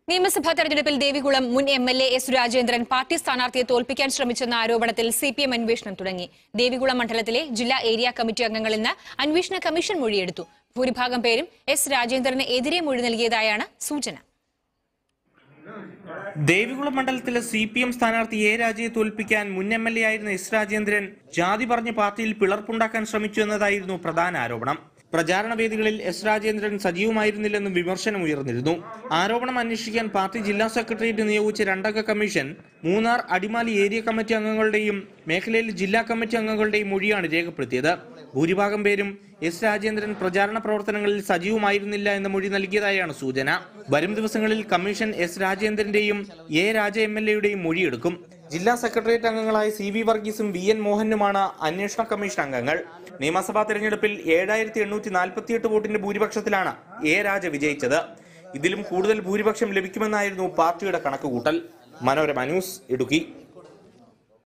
നിയമസഭാ തെരഞ്ഞെടുപ്പിൽ ദേവികുളം മുൻ M L A S Rajendran party സ്ഥാനാർത്ഥിയെ തോൽപ്പിക്കാൻ ശ്രമിച്ചെന്ന ആരോപണത്തിൽ സി പി എം അന്വേഷണം തുടങ്ങി ദേവികുളം മണ്ഡലത്തിലെ ജില്ലാ ഏരിയ കമ്മിറ്റി അംഗങ്ങളിൽ നിന്ന് അന്വേഷണ കമ്മീഷൻ മൊഴിയെടുത്തു ഭൂരിഭാഗം പേരും എസ് രാജേന്ദ്രന് എതിരെ മൊഴി നൽകിയതായാണ് സൂചന ദേവികുളം മണ്ഡലത്തിലെ സി പി എം സ്ഥാനാർത്ഥി എ രാജയെ തോൽപ്പിക്കാൻ മുൻ എം എൽ എ ആയിരുന്ന എസ് രാജേന്ദ്രൻ ജാതി പറഞ്ഞ് പാർട്ടിയിൽ പിളർപ്പുണ്ടാക്കാൻ ശ്രമിച്ചു എന്നതായിരുന്നു പ്രധാന ആരോപണം പ്രചാരണ വേദികളിൽ എസ് രാജേന്ദ്രൻ സജീവമായിരുന്നില്ലെന്നും വിമർശനം ഉയർന്നിരുന്നു ആരോപണം അന്വേഷിക്കാൻ പാർട്ടി ജില്ലാ സെക്രട്ടേറിയറ്റ് നിയോഗിച്ച രണ്ടംഗ commission Munnar Adimali area committee അംഗങ്ങളുടെയും മേഖലയിലെ ജില്ലാ കമ്മിറ്റി അംഗങ്ങളുടെയും മൊഴിയാണ് രേഖപ്പെടുത്തിയത് ഭൂരിഭാഗം പേരും എസ് രാജേന്ദ്രൻ പ്രചാരണ പ്രവർത്തനങ്ങളിൽ സജീവമായിരുന്നില്ല എന്ന മൊഴി നൽകിയതായാണ് സൂചന വരും ദിവസങ്ങളിൽ കമ്മീഷൻ എസ് രാജേന്ദ്രന്റെയും എ രാജ എം എൽ എയുടെയും മൊഴിയെടുക്കും ജില്ലാ സെക്രട്ടേറിയറ്റ് അംഗങ്ങളായ സി വി വർഗീസും വി എൻ മോഹനുമാണ് അന്വേഷണ കമ്മീഷൻ അംഗങ്ങൾ നിയമസഭാ തെരഞ്ഞെടുപ്പിൽ ഏഴായിരത്തി എണ്ണൂറ്റി നാൽപ്പത്തിയെട്ട് വോട്ടിന്റെ ഭൂരിപക്ഷത്തിലാണ് എ രാജ വിജയിച്ചത് ഇതിലും കൂടുതൽ ഭൂരിപക്ഷം ലഭിക്കുമെന്നായിരുന്നു പാർട്ടിയുടെ കണക്കുകൂട്ടൽ മനോരമ ന്യൂസ് ഇടുക്കി